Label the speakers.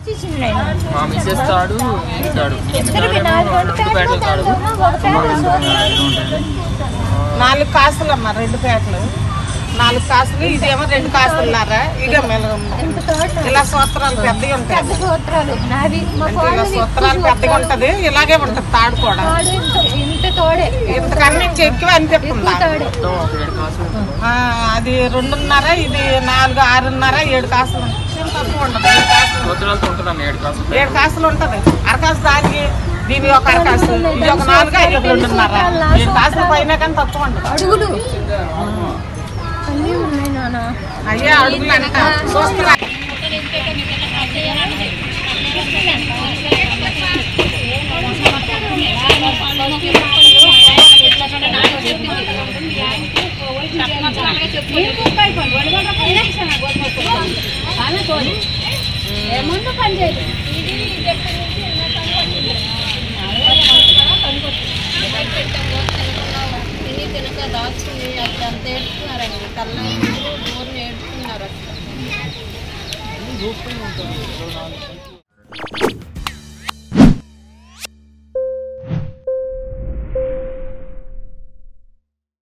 Speaker 1: మా మిస్సెస్ తాడు ఈ తాడు
Speaker 2: ఇద్దరికి నాలుగు రెండు
Speaker 1: రెండు పేటలు తాడు
Speaker 3: నాలుగు కాసులు అమ్మ రెండు పేటలు నాలుగు కాసులు ఇదేమో రెండు కాసులున్నారా ఇదేమో ఇలా ఉంది. ఇలా సూత్రాలు పెద్దగా ఉంటాయి
Speaker 2: పెద్ద సూత్రాలు నాది మా
Speaker 3: అంటే ఇలా
Speaker 2: కోడలు
Speaker 3: సూత్రాలు పెద్దగా ఉంటది ఇలాగే ఉంటది తాడు కూడా
Speaker 2: తాడు ఇంత- ఇంత తోడే
Speaker 3: ఇంతకన్నా ఇంకా ఎక్కువ అనిపిస్తుందా
Speaker 2: తాడే
Speaker 1: మొత్తం ఒక ఏడు కాసులు ఉంటుంది.
Speaker 3: ఆ, అది రెండున్నర ఇది నాలుగు ఆరున్నర ఏడు కాసులు ఉంటాయి. ఏం తక్కువ ఉండదు ఏడు కాసులు
Speaker 1: సూత్రాలతో ఉంటుందండి ఏడు కాసులు
Speaker 3: ఏడు కాసులు ఉంటది అరకాసు దానికి దీని ఒక అరకాసు ఇది ఒక నాలుగు ఇది ఒక రెండున్నర ఏడు కాసులు పైన కానీ తక్కువ ఉండదు
Speaker 2: అడుగులు అన్నీ ఉన్నాయి నాన్న
Speaker 3: అయ్యా అడుగులు అంట చూస్తున్నా
Speaker 2: ఏమన్నా పని చేయదు
Speaker 4: తిని తినక దాచుకుని అది అంత ఏడుతున్నారండి కళ్ళ ఊరు నేర్చుకున్నారు అసలు